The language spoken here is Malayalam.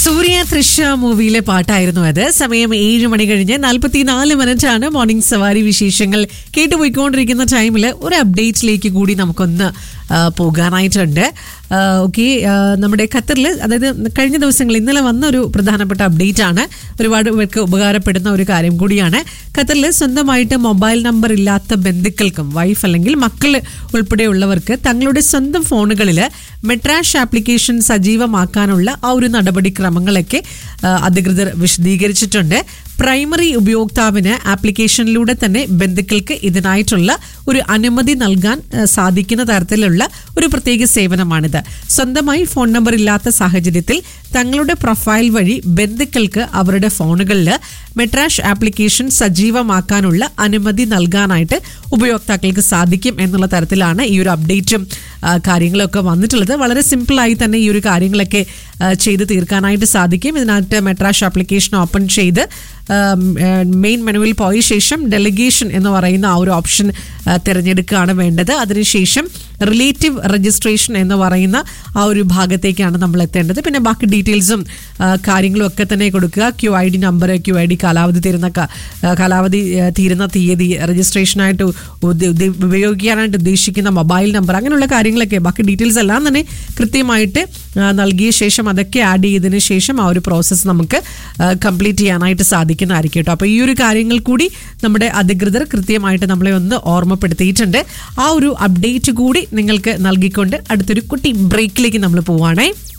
സൂര്യ തൃശ മൂവിയിലെ പാട്ടായിരുന്നു അത് സമയം ഏഴ് മണി കഴിഞ്ഞ് നാൽപ്പത്തിനാല് മിനിറ്റ് ആണ് മോർണിംഗ് സവാരി വിശേഷങ്ങൾ കേട്ടുപോയിക്കൊണ്ടിരിക്കുന്ന ടൈമിൽ ഒരു അപ്ഡേറ്റിലേക്ക് കൂടി നമുക്കൊന്ന് ആ, പോകാനായിട്ടുണ്ട് ഓക്കെ നമ്മുടെ ഖത്തറിൽ അതായത് കഴിഞ്ഞ ദിവസങ്ങളിൽ ഇന്നലെ വന്ന ഒരു പ്രധാനപ്പെട്ട അപ്ഡേറ്റ് ആണ് ഒരുപാട് പേർക്ക് ഉപകാരപ്പെടുന്ന ഒരു കാര്യം കൂടിയാണ് ഖത്തറിൽ സ്വന്തമായിട്ട് മൊബൈൽ നമ്പർ ഇല്ലാത്ത ബന്ധുക്കൾക്കും വൈഫ് അല്ലെങ്കിൽ മക്കൾ ഉൾപ്പെടെയുള്ളവർക്ക് തങ്ങളുടെ സ്വന്തം ഫോണുകളിൽ മെട്രാഷ് ആപ്ലിക്കേഷൻ സജീവമാക്കാനുള്ള ആ ഒരു നടപടിക്രമങ്ങളൊക്കെ ആ, അധികൃതർ വിശദീകരിച്ചിട്ടുണ്ട് പ്രൈമറി ഉപയോക്താവിന് ആപ്ലിക്കേഷനിലൂടെ തന്നെ ബന്ധുക്കൾക്ക് ഇതിനായിട്ടുള്ള ഒരു അനുമതി നൽകാൻ ആ, സാധിക്കുന്ന തരത്തിലുള്ള ഒരു പ്രത്യേക സേവനമാണിത് സ്വന്തമായി ഫോൺ നമ്പർ ഇല്ലാത്ത സാഹചര്യത്തിൽ തങ്ങളുടെ പ്രൊഫൈൽ വഴി ബന്ധുക്കൾക്ക് അവരുടെ ഫോണുകളിൽ മെട്രാഷ് ആപ്ലിക്കേഷൻ സജീവമാക്കാനുള്ള അനുമതി നൽകാനായിട്ട് ഉപയോക്താക്കൾക്ക് സാധിക്കും എന്നുള്ള തരത്തിലാണ് ഈ ഒരു അപ്ഡേറ്റും ആ, കാര്യങ്ങളൊക്കെ വന്നിട്ടുള്ളത് വളരെ സിമ്പിളായി തന്നെ ഈ ഒരു കാര്യങ്ങളൊക്കെ ആ, ചെയ്ത് തീർക്കാനായിട്ട് സാധിക്കും ഇതിനകത്ത് മെട്രാഷ് ആപ്ലിക്കേഷൻ ഓപ്പൺ ചെയ്ത് മെയിൻ മെനുവിൽ പോയ ശേഷം ഡെലിഗേഷൻ എന്ന് പറയുന്ന ആ ഒരു ഓപ്ഷൻ ആ, തിരഞ്ഞെടുക്കുകയാണ് വേണ്ടത് അതിനുശേഷം റിലേറ്റീവ് രജിസ്ട്രേഷൻ എന്ന് പറയുന്ന ആ ഒരു ഭാഗത്തേക്കാണ് നമ്മൾ എത്തേണ്ടത് പിന്നെ ബാക്കി ഡീറ്റെയിൽസും ആ, കാര്യങ്ങളും ഒക്കെ തന്നെ കൊടുക്കുക Q I D number Q I D കാലാവധി തീരുന്ന ക- ആ, കാലാവധി ആ, തീരുന്ന തീയതി രജിസ്ട്രേഷനായിട്ട് ഉദ്യ- ഉദ്യ- ഉപയോഗിക്കാനായിട്ട് ഉദ്ദേശിക്കുന്ന മൊബൈൽ നമ്പർ അങ്ങനെയുള്ള കാര്യങ്ങളൊക്കെ ബാക്കി ഡീറ്റെയിൽസ് എല്ലാം തന്നെ കൃത്യമായിട്ട് ആ, നൽകിയ ശേഷം അതൊക്കെ ആഡ് ചെയ്തതിന് ശേഷം ആ ഒരു പ്രോസസ്സ് നമുക്ക് കംപ്ലീറ്റ് ചെയ്യാനായിട്ട് സാധിക്കുന്നതായിരിക്കും കേട്ടോ അപ്പോൾ ഈ ഒരു കാര്യങ്ങൾ കൂടി നമ്മുടെ അധികൃതർ കൃത്യമായിട്ട് നമ്മളെ ഒന്ന് ഓർമ്മപ്പെടുത്തിയിട്ടുണ്ട് ആ ഒരു അപ്ഡേറ്റ് കൂടി നിങ്ങൾക്ക് നൽകിക്കൊണ്ട് അടുത്തൊരു കുട്ടി ബ്രേക്കിലേക്ക് നമ്മൾ പോവാണേ